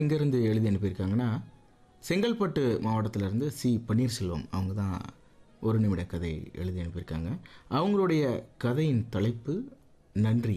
எங்கேருந்து எழுதி அனுப்பியிருக்காங்கன்னா செங்கல்பட்டு மாவட்டத்திலேருந்து சி பன்னீர்செல்வம் அவங்க தான் ஒரு நிமிட கதை எழுதி அனுப்பியிருக்காங்க அவங்களுடைய கதையின் தலைப்பு நன்றி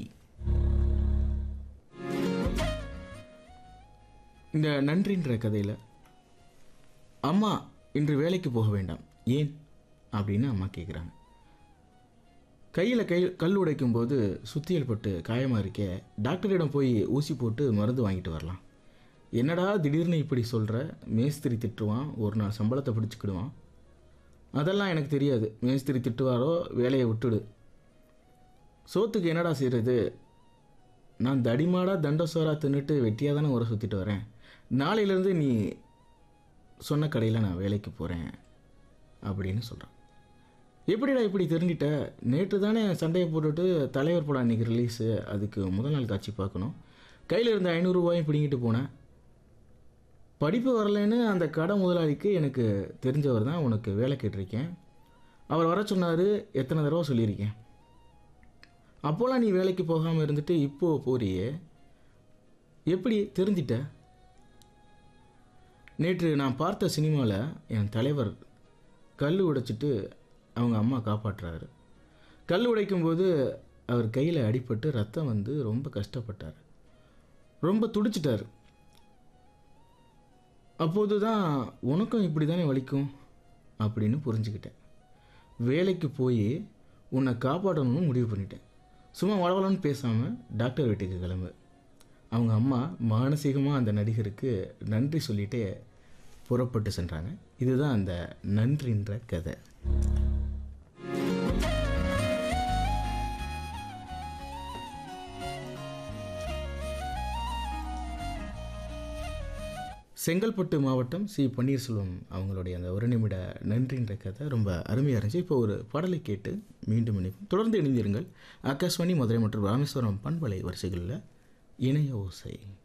இந்த நன்றின்ற கதையில் அம்மா இன்று வேலைக்கு போக வேண்டாம் ஏன் அப்படின்னு அம்மா கேட்குறாங்க கையில் கை கல் உடைக்கும் போது சுத்தியல் பட்டு காயமாக இருக்க டாக்டரிடம் போய் ஊசி போட்டு மருந்து வாங்கிட்டு வரலாம் என்னடா திடீர்னு இப்படி சொல்கிற மேஸ்திரி திட்டுவான் ஒரு நாள் சம்பளத்தை பிடிச்சிக்கிடுவான் அதெல்லாம் எனக்கு தெரியாது மேஸ்திரி திட்டுவாரோ வேலையை விட்டுடு சோத்துக்கு என்னடா செய்கிறது நான் தடிமாடாக தண்டசோரா தின்னுட்டு வெட்டியாக தானே உரை சுற்றிட்டு வரேன் நாளையிலேருந்து நீ சொன்ன கடையில் நான் வேலைக்கு போகிறேன் அப்படின்னு சொல்கிறான் எப்படிடா இப்படி தெரிஞ்சிட்ட நேற்று தானே சண்டையை போட்டுட்டு தலைவர் படம் அன்றைக்கி ரிலீஸு அதுக்கு முதல் நாள் காட்சி பார்க்கணும் கையில் இருந்த ஐநூறுரூவாயும் பிடிங்கிட்டு போனேன் படிப்பு வரலைன்னு அந்த கடை முதலாளிக்கு எனக்கு தெரிஞ்சவர் தான் உனக்கு வேலை கேட்டிருக்கேன் அவர் வர சொன்னார் எத்தனை தடவை சொல்லியிருக்கேன் அப்போலாம் நீ வேலைக்கு போகாமல் இருந்துட்டு இப்போது போறியே எப்படி தெரிஞ்சிட்ட நேற்று நான் பார்த்த சினிமாவில் என் தலைவர் கல் உடைச்சிட்டு அவங்க அம்மா காப்பாற்றுறாரு கல் உடைக்கும்போது அவர் கையில் அடிபட்டு ரத்தம் வந்து ரொம்ப கஷ்டப்பட்டார் ரொம்ப துடிச்சிட்டார் அப்போது தான் உனக்கும் இப்படி தானே வலிக்கும் அப்படின்னு புரிஞ்சுக்கிட்டேன் வேலைக்கு போய் உன்னை காப்பாற்றணும்னு முடிவு பண்ணிட்டேன் சும்மா வளவலன்னு பேசாமல் டாக்டர் வீட்டுக்கு கிளம்பு அவங்க அம்மா மானசீகமாக அந்த நடிகருக்கு நன்றி சொல்லிட்டே புறப்பட்டு சென்றாங்க இதுதான் அந்த நன்றின்ற கதை செங்கல்பட்டு மாவட்டம் சி பன்னீர்செல்வம் அவங்களுடைய அந்த ஒரு நிமிட நன்றின்ற கதை ரொம்ப அருமையாக இருந்துச்சு இப்போ ஒரு பாடலை கேட்டு மீண்டும் இணைப்போம் தொடர்ந்து இணைந்திருங்கள் ஆகாஷ்வாணி மதுரை மற்றும் ராமேஸ்வரம் பண்பலை வரிசைகளில் இணைய ஓசை